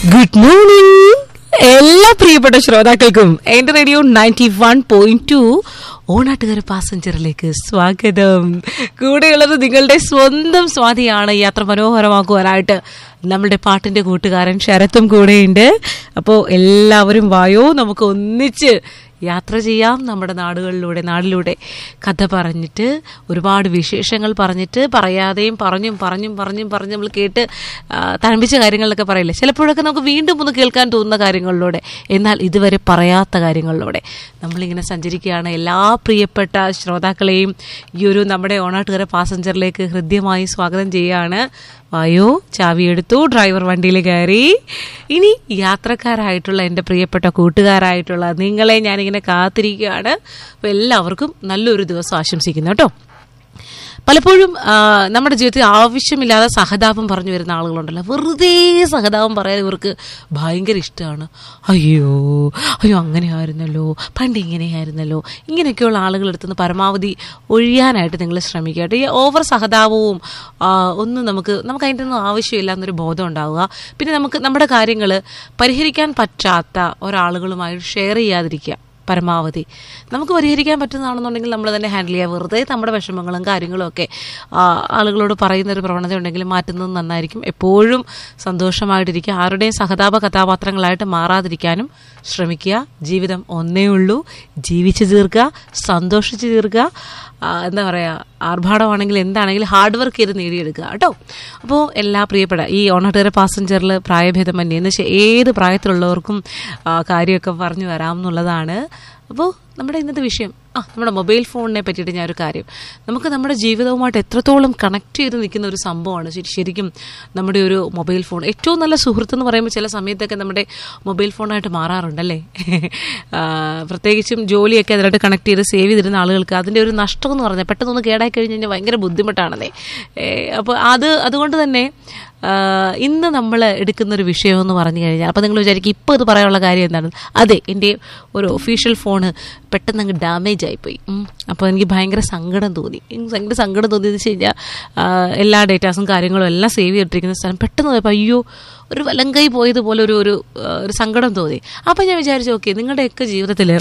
Good morning എല്ലാ പ്രിയപ്പെട്ട ശ്രോതാക്കൾക്കും എന്റെ radio ninety one point two Onattukara പാസഞ്ചറിലേക്ക് സ്വാഗതം കൂടെയുള്ളത് നിങ്ങളുടെ സ്വന്തം സ്വാതിയാണ് യാത്ര മനോഹരമാക്കുവാനായിട്ട് നമ്മുടെ പാട്ടിന്റെ കൂട്ടുകാരൻ ശരത്തും കൂടെയുണ്ട് അപ്പോൾ എല്ലാവരും വായോ നമുക്ക് ഒന്നിച്ച് യാത്ര ചെയ്യാം നമ്മുടെ നാടുകളിലൂടെ നാടിലൂടെ കഥ പറഞ്ഞിട്ട് ഒരുപാട് വിശേഷങ്ങൾ പറഞ്ഞിട്ട് പറയാതെയും പറഞ്ഞും പറഞ്ഞും പറഞ്ഞും പറഞ്ഞ് നമ്മൾ കേട്ട് ആ, തഴമ്പിച്ച കാര്യങ്ങളിലൊക്കെ പറയില്ലേ ചിലപ്പോഴൊക്കെ നമുക്ക് വീണ്ടും ഒന്ന് കേൾക്കാൻ തോന്നുന്ന കാര്യങ്ങളിലൂടെ എന്നാൽ ഇതുവരെ പറയാത്ത കാര്യങ്ങളിലൂടെ നമ്മളിങ്ങനെ സഞ്ചരിക്കുകയാണ് എല്ലാ പ്രിയപ്പെട്ട ശ്രോതാക്കളെയും ഈ ഒരു നമ്മുടെ ഓണാട്ടുകര പാസഞ്ചറിലേക്ക് ഹൃദ്യമായി സ്വാഗതം ചെയ്യുകയാണ് വായോ ചാവിയെടുത്തു ഡ്രൈവർ വണ്ടിയിൽ കയറി ഇനി യാത്രക്കാരായിട്ടുള്ള എൻ്റെ പ്രിയപ്പെട്ട കൂട്ടുകാരായിട്ടുള്ള നിങ്ങളെ ഞാനിങ്ങനെ കാത്തിരിക്കുകയാണ് അപ്പോൾ എല്ലാവർക്കും നല്ലൊരു ദിവസം ആശംസിക്കുന്നു കേട്ടോ പലപ്പോഴും ആ, നമ്മുടെ ജീവിതത്തിൽ ആവശ്യമില്ലാതെ സഹതാപം പറഞ്ഞു വരുന്ന ആളുകളുണ്ടല്ലോ വെറുതെ സഹതാപം പറയാൻ ഇവർക്ക് ഭയങ്കര ഇഷ്ടമാണ് അയ്യോ അയ്യോ അങ്ങനെ ആയിരുന്നല്ലോ പണ്ട് ഇങ്ങനെയായിരുന്നല്ലോ ഇങ്ങനെയൊക്കെയുള്ള ആളുകളെടുത്ത് നിന്ന് പരമാവധി ഒഴിയാനായിട്ട് നിങ്ങൾ ശ്രമിക്കുക കേട്ടോ ഈ ഓവർ സഹതാപവും ആ, ഒന്നും നമുക്ക് നമുക്ക് അതിൻ്റെ ഒന്നും ആവശ്യമില്ല എന്നൊരു ബോധം ഉണ്ടാവുക പിന്നെ നമുക്ക് നമ്മുടെ കാര്യങ്ങൾ പരിഹരിക്കാൻ പറ്റാത്ത ഒരാളുകളുമായിട്ട് ഷെയർ ചെയ്യാതിരിക്കുക പരമാവധി നമുക്ക് പരിഹരിക്കാൻ പറ്റുന്നതാണെന്നുണ്ടെങ്കിൽ നമ്മൾ തന്നെ ഹാൻഡിൽ ചെയ്യുക വെറുതെ നമ്മുടെ വിഷമങ്ങളും കാര്യങ്ങളും ഒക്കെ ആ, ആളുകളോട് പറയുന്ന ഒരു പ്രവണത ഉണ്ടെങ്കിൽ മാറ്റുന്നത് നന്നായിരിക്കും എപ്പോഴും സന്തോഷമായിട്ടിരിക്കുക ആരുടെയും സഹതാപ കഥാപാത്രങ്ങളായിട്ട് മാറാതിരിക്കാനും ശ്രമിക്കുക ജീവിതം ഒന്നേ ഉള്ളൂ ജീവിച്ചു തീർക്കുക സന്തോഷിച്ച് തീർക്കുക ആ, എന്താ പറയുക ആർഭാടമാണെങ്കിൽ എന്താണെങ്കിലും ഹാർഡ് വർക്ക് ചെയ്ത് നേടിയെടുക്കുക കേട്ടോ അപ്പോൾ എല്ലാ പ്രിയപ്പെട്ട ഈ ഓണട്ടേറെ പാസഞ്ചറിൽ പ്രായഭേദം മന്യേ എന്ന് വെച്ചാൽ ഏത് പ്രായത്തിലുള്ളവർക്കും ആ, കാര്യമൊക്കെ പറഞ്ഞു വരാമെന്നുള്ളതാണ് അപ്പോൾ നമ്മുടെ ഇന്നത്തെ വിഷയം ആ നമ്മുടെ മൊബൈൽ ഫോണിനെ പറ്റിയിട്ട് ഞാനൊരു കാര്യം നമുക്ക് നമ്മുടെ ജീവിതവുമായിട്ട് എത്രത്തോളം കണക്ട് ചെയ്ത് നിൽക്കുന്ന ഒരു സംഭവമാണ് ശരി ശരിക്കും നമ്മുടെ ഒരു മൊബൈൽ ഫോൺ ഏറ്റവും നല്ല സുഹൃത്ത് എന്ന് പറയുമ്പോൾ ചില സമയത്തൊക്കെ നമ്മുടെ മൊബൈൽ ഫോണായിട്ട് മാറാറുണ്ടല്ലേ ആ, പ്രത്യേകിച്ചും ജോലിയൊക്കെ അതിലായിട്ട് കണക്ട് ചെയ്ത് സേവ് ചെയ്തിരുന്ന ആളുകൾക്ക് അതിൻ്റെ ഒരു നഷ്ടം എന്ന് പറഞ്ഞാൽ പെട്ടെന്നൊന്ന് കേടായി കഴിഞ്ഞ് കഴിഞ്ഞാൽ ഭയങ്കര ബുദ്ധിമുട്ടാണെന്നേ അപ്പോൾ അത് അതുകൊണ്ട് തന്നെ ആ, ഇന്ന് നമ്മൾ എടുക്കുന്ന ഒരു വിഷയം എന്ന് പറഞ്ഞു കഴിഞ്ഞാൽ അപ്പോൾ നിങ്ങൾ വിചാരിക്കും ഇപ്പോൾ ഇത് പറയാനുള്ള കാര്യം എന്താണ് അതെ എൻ്റെ ഒരു ഒഫീഷ്യൽ ഫോണ് പെട്ടെന്ന് അങ്ങ് ഡാമേജ് ആയിപ്പോയി ഉം. അപ്പോൾ എനിക്ക് ഭയങ്കര സങ്കടം തോന്നി എനിക്ക് ഭയങ്കര സങ്കടം തോന്നിയെന്ന് വെച്ച് കഴിഞ്ഞാൽ ആ, എല്ലാ ഡേറ്റാസും കാര്യങ്ങളും എല്ലാം സേവ് ചെയ്തിട്ടിരിക്കുന്ന സ്ഥലം പെട്ടെന്ന് പോയപ്പോൾ അയ്യോ ഒരു വലങ്കൈ പോയതുപോലെ ഒരു ഒരു ആ, ഒരു സങ്കടം തോന്നി അപ്പോൾ ഞാൻ വിചാരിച്ചു ഓക്കെ നിങ്ങളുടെയൊക്കെ ജീവിതത്തിൽ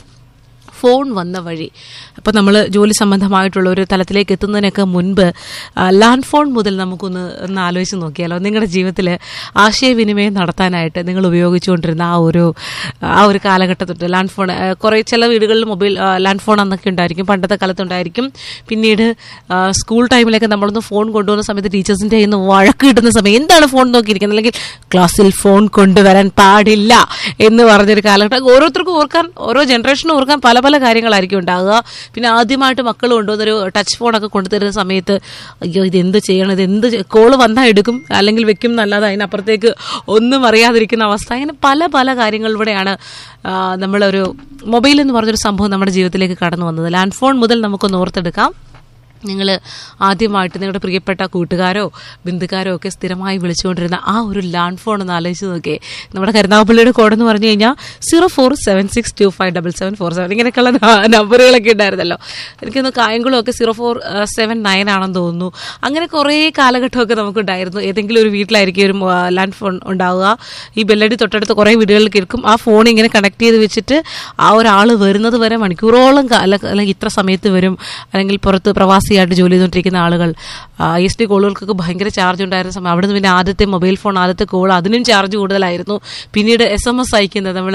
ഫോൺ വന്ന വഴി അപ്പോൾ നമ്മൾ ജോലി സംബന്ധമായിട്ടുള്ള ഒരു തലത്തിലേക്ക് എത്തുന്നതിനൊക്കെ മുൻപ് ആ, ലാൻഡ് ഫോൺ മുതൽ നമുക്കൊന്ന് ഒന്ന് ആലോചിച്ച് നോക്കിയാലോ നിങ്ങളുടെ ജീവിതത്തിൽ ആശയവിനിമയം നടത്താനായിട്ട് നിങ്ങൾ ഉപയോഗിച്ചുകൊണ്ടിരുന്ന ആ ഒരു ആ ഒരു കാലഘട്ടം തൊട്ട് ലാൻഡ് ഫോൺ ആ, കുറേ ചില വീടുകളിൽ മൊബൈൽ ആ, ലാൻഡ് ഫോൺ അന്നൊക്കെ ഉണ്ടായിരിക്കും പണ്ടത്തെ കാലത്തുണ്ടായിരിക്കും പിന്നീട് ആ, സ്കൂൾ ടൈമിലൊക്കെ നമ്മളൊന്ന് ഫോൺ കൊണ്ടുവന്ന സമയത്ത് ടീച്ചേഴ്സിൻ്റെ കയ്യിൽ നിന്ന് വഴക്ക് കിട്ടുന്ന സമയം എന്താണ് ഫോൺ നോക്കിയിരിക്കുന്നത് അല്ലെങ്കിൽ ക്ലാസ്സിൽ ഫോൺ കൊണ്ടുവരാൻ പാടില്ല എന്ന് പറഞ്ഞൊരു കാലഘട്ടം ഓരോരുത്തർക്കും ഓർക്കാൻ ഓരോ ജനറേഷനും ഓർക്കാൻ പല പല കാര്യങ്ങളായിരിക്കും ഉണ്ടാകുക പിന്നെ ആദ്യമായിട്ട് മക്കൾ കൊണ്ടുവന്നൊരു ടച്ച് ഫോണൊക്കെ കൊണ്ടുതരുന്ന സമയത്ത് അയ്യോ ഇത് എന്ത് ചെയ്യണം ഇത് എന്ത് കോള് വന്നാൽ എടുക്കും അല്ലെങ്കിൽ വെക്കും എന്നല്ലാതെ അതിനപ്പുറത്തേക്ക് ഒന്നും അറിയാതിരിക്കുന്ന അവസ്ഥ അങ്ങനെ പല പല കാര്യങ്ങളിലൂടെയാണ് ആ, നമ്മളൊരു മൊബൈൽ എന്ന് പറഞ്ഞൊരു സംഭവം നമ്മുടെ ജീവിതത്തിലേക്ക് കടന്നു വന്നത് ലാൻഡ് ഫോൺ മുതൽ നമുക്കൊന്ന് ഓർത്തെടുക്കാം നിങ്ങൾ ആദ്യമായിട്ട് നിങ്ങളുടെ പ്രിയപ്പെട്ട കൂട്ടുകാരോ ബന്ധുക്കാരോ ഒക്കെ സ്ഥിരമായി വിളിച്ചുകൊണ്ടിരുന്ന ആ ഒരു ലാൻഡ് ഫോൺ ഒന്ന് ആലോചിച്ച് നോക്കിയേ നമ്മുടെ കരുനാഗപ്പള്ളിയുടെ കോഡ് എന്ന് പറഞ്ഞു കഴിഞ്ഞാൽ zero four seven six two five double seven four seven ഇങ്ങനെയൊക്കെയുള്ള ന- നമ്പറുകളൊക്കെ ഉണ്ടായിരുന്നല്ലോ എനിക്കൊന്ന് കായംകുളം ഒക്കെ സീറോ ഫോർ സെവൻ നയൻ ആണെന്ന് തോന്നുന്നു അങ്ങനെ കുറേ കാലഘട്ടമൊക്കെ നമുക്കുണ്ടായിരുന്നു ഏതെങ്കിലും ഒരു വീട്ടിലായിരിക്കും ഒരു ലാൻഡ് ഫോൺ ഉണ്ടാവുക ഈ ബെല്ലടി തൊട്ടടുത്ത് കുറേ വീടുകളിൽ കേൾക്കും ആ ഫോൺ ഇങ്ങനെ കണക്ട് ചെയ്ത് വെച്ചിട്ട് ആ ഒരാൾ വരുന്നത് വരെ മണിക്കൂറോളം കാ- അല്ല- അല്ലെങ്കിൽ ഇത്ര സമയത്ത് വരും അല്ലെങ്കിൽ പുറത്ത് പ്രവാസിയായിട്ട് ജോലി ചെയ്തുകൊണ്ടിരിക്കുന്ന ആളുകൾ ഐ എസ് ടി കോളുകൾക്കൊക്കെ ഭയങ്കര ചാർജ് ഉണ്ടായിരുന്ന സമയം അവിടെ നിന്ന് പിന്നെ ആദ്യത്തെ മൊബൈൽ ഫോൺ ആദ്യത്തെ കോൾ അതിനും ചാർജ് കൂടുതലായിരുന്നു പിന്നീട് എസ് എം എസ് അയക്കുന്നത് നമ്മൾ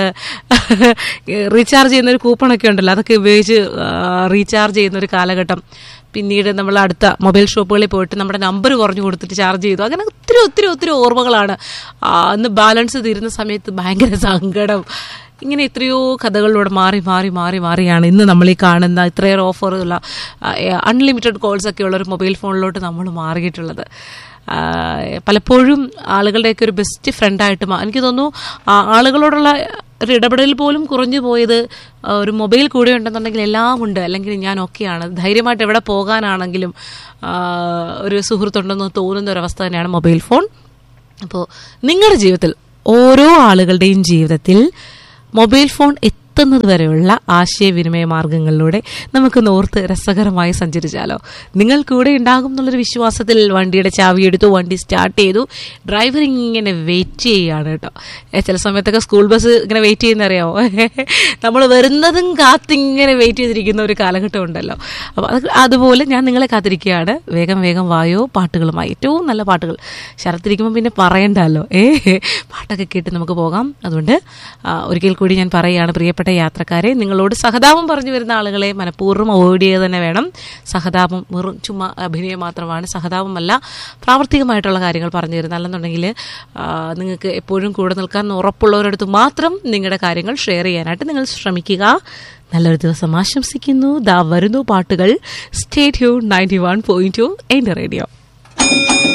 റീചാർജ് ചെയ്യുന്ന ഒരു കൂപ്പണൊക്കെ ഉണ്ടല്ലോ അതൊക്കെ ഉപയോഗിച്ച് റീചാർജ് ചെയ്യുന്ന ഒരു കാലഘട്ടം പിന്നീട് നമ്മൾ അടുത്ത മൊബൈൽ ഷോപ്പുകളിൽ പോയിട്ട് നമ്മുടെ നമ്പർ കുറഞ്ഞു കൊടുത്തിട്ട് ചാർജ് ചെയ്തു അങ്ങനെ ഒത്തിരി ഒത്തിരി ഒത്തിരി ഓർമ്മകളാണ് ആ, അന്ന് ബാലൻസ് തീരുന്ന സമയത്ത് ഭയങ്കര സങ്കടം ഇങ്ങനെ എത്രയോ കഥകളിലൂടെ മാറി മാറി മാറി മാറിയാണ് ഇന്ന് നമ്മൾ ഈ കാണുന്ന ഇത്രയേറെ ഓഫറുള്ള അൺലിമിറ്റഡ് കോൾസ് ഒക്കെ ഉള്ള ഒരു മൊബൈൽ ഫോണിലോട്ട് നമ്മൾ മാറിയിട്ടുള്ളത് ആ, പലപ്പോഴും ആളുകളുടെയൊക്കെ ഒരു ബെസ്റ്റ് ഫ്രണ്ടായിട്ട് മാ- എനിക്ക് തോന്നുന്നു ആ, ആളുകളോടുള്ള ഒരു ഇടപെടൽ പോലും കുറഞ്ഞു പോയത് ആ, ഒരു മൊബൈൽ കൂടെ ഉണ്ടെന്നുണ്ടെങ്കിൽ എല്ലാം ഉണ്ട് അല്ലെങ്കിൽ ഞാൻ ഓക്കെയാണ് ധൈര്യമായിട്ട് എവിടെ പോകാനാണെങ്കിലും ആ, ഒരു സുഹൃത്തുണ്ടെന്ന് തോന്നുന്ന ഒരവസ്ഥ തന്നെയാണ് മൊബൈൽ ഫോൺ അപ്പോൾ നിങ്ങളുടെ ജീവിതത്തിൽ ഓരോ ആളുകളുടെയും ജീവിതത്തിൽ മൊബൈൽ ഫോൺ എത്ര എത്തുന്നത് വരെയുള്ള ആശയവിനിമയ മാർഗങ്ങളിലൂടെ നമുക്ക് നോർത്ത് രസകരമായി സഞ്ചരിച്ചാലോ നിങ്ങൾ കൂടെ ഉണ്ടാകും എന്നുള്ളൊരു വിശ്വാസത്തിൽ വണ്ടിയുടെ ചാവി എടുത്തു വണ്ടി സ്റ്റാർട്ട് ചെയ്തു ഡ്രൈവർ ഇങ്ങനെ വെയിറ്റ് ചെയ്യുകയാണ് കേട്ടോ ഏ, ചില സമയത്തൊക്കെ സ്കൂൾ ബസ് ഇങ്ങനെ വെയിറ്റ് ചെയ്യുന്ന അറിയാമോ നമ്മൾ വരുന്നതും കാത്തിങ്ങനെ വെയിറ്റ് ചെയ്തിരിക്കുന്ന ഒരു കാലഘട്ടം ഉണ്ടല്ലോ അപ്പോൾ അത് അതുപോലെ ഞാൻ നിങ്ങളെ കാത്തിരിക്കുകയാണ് വേഗം വേഗം വായോ പാട്ടുകളുമായി ഏറ്റവും നല്ല പാട്ടുകൾ ശരത്തിരിക്കുമ്പോൾ പിന്നെ പറയണ്ടല്ലോ ഏ പാട്ടൊക്കെ കേട്ട് നമുക്ക് പോകാം അതുകൊണ്ട് ആ, ഒരിക്കൽ കൂടി ഞാൻ പറയുകയാണ് പ്രിയപ്പെട്ട യാത്രക്കാരെ നിങ്ങളോട് സഹതാപം പറഞ്ഞു വരുന്ന ആളുകളെ മനഃപൂർവ്വം അവോയ്ഡ് ചെയ്യുക തന്നെ വേണം സഹതാപം വെറും ചുമ്മാ അഭിനയം മാത്രമാണ് സഹതാപമല്ല പ്രാവർത്തികമായിട്ടുള്ള കാര്യങ്ങൾ പറഞ്ഞു തരുന്നത് അല്ലെന്നുണ്ടെങ്കിൽ ആ, നിങ്ങൾക്ക് എപ്പോഴും കൂടെ നിൽക്കാൻ ഉറപ്പുള്ളവരടുത്ത് മാത്രം നിങ്ങളുടെ കാര്യങ്ങൾ ഷെയർ ചെയ്യാനായിട്ട് നിങ്ങൾ ശ്രമിക്കുക നല്ലൊരു ദിവസം ആശംസിക്കുന്നു ദാ വരുന്നു പാട്ടുകൾ സ്റ്റേറ്റ് യു നയൻറ്റി വൺ പോയിന്റ് ടു എൻ്റെ റേഡിയോ